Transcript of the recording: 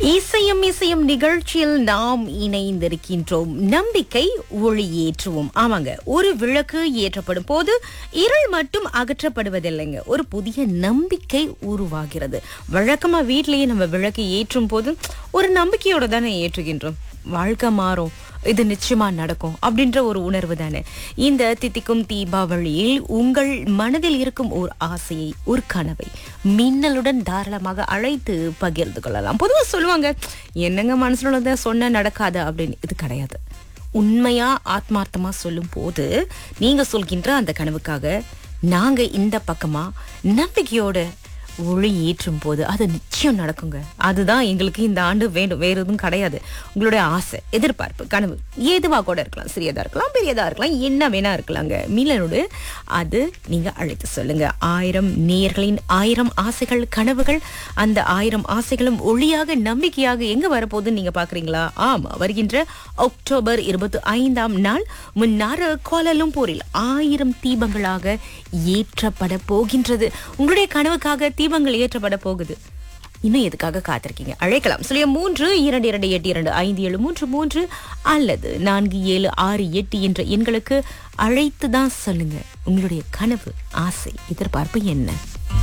இசையும் இசையும் நிகழ்ச்சியில் நாம் இணைந்திருக்கின்றோம் நம்பிக்கை ஒளியேற்றுவோம் ஆமாங்க ஒரு விளக்கு ஏற்றப்படும் போது இருள் மட்டும் அகற்றப்படுவதில்லைங்க ஒரு புதிய நம்பிக்கை உருவாகிறது வழக்கமா வீட்டிலேயே நம்ம விளக்கு ஏற்றும் போது ஒரு நம்பிக்கையோட தானே ஏற்றுகின்றோம் வாழ்க்கை மாறும் இது நிச்சயமா நடக்கும் அப்படின்ற ஒரு உணர்வு தானே இந்த தித்திக்கும் தீபாவளியில் உங்கள் மனதில் இருக்கும் ஒரு ஆசையை ஒரு கனவை மின்னலுடன் தாராளமாக அழைத்து பகிர்ந்து கொள்ளலாம் பொதுவா சொல்லுவாங்க என்னங்க மனசுல உள்ளதை சொன்ன நடக்காது அப்படின்னு இது கிடையாது உண்மையா ஆத்மார்த்தமா சொல்லும் போது நீங்க சொல்கின்ற அந்த கனவுக்காக நாங்க இந்த பக்கமா நம்பிக்கையோட ஒளி ஏற்றும் போது அது நிச்சயம் நடக்குங்க அதுதான் எங்களுக்கு இந்த ஆண்டு வேண்டும் வேற எதுவும் கிடையாது உங்களுடைய ஆசை எதிர்பார்ப்பு கனவு ஏதுவா கூட இருக்கலாம் சிறியதா இருக்கலாம் பெரியதா இருக்கலாம் என்ன வேணா இருக்கலாங்க மீனனோடு அது நீங்க அழைத்து சொல்லுங்க ஆயிரம் நேயர்களின் ஆயிரம் ஆசைகள் கனவுகள் அந்த ஆயிரம் ஆசைகளும் ஒளியாக நம்பிக்கையாக எங்க வரப்போகுதுன்னு நீங்க பாக்குறீங்களா ஆமா வருகின்ற அக்டோபர் இருபத்தி ஐந்தாம் நாள் முன்னாறு கோலலும்பூரில் ஆயிரம் தீபங்களாக ஏற்றப்பட போகின்றது உங்களுடைய கனவுக்காக தீபங்கள் ஏற்றப்பட போகுது இன்னும் எதுக்காக காத்திருக்கீங்க அழைக்கலாம் சொல்லிய மூன்று இரண்டு இரண்டு எட்டு இரண்டு ஐந்து ஏழு மூன்று மூன்று அல்லது நான்கு ஏழு ஆறு எட்டு என்ற எண்களுக்கு அழைத்து தான் சொல்லுங்க உங்களுடைய கனவு ஆசை எதிர்பார்ப்பு என்ன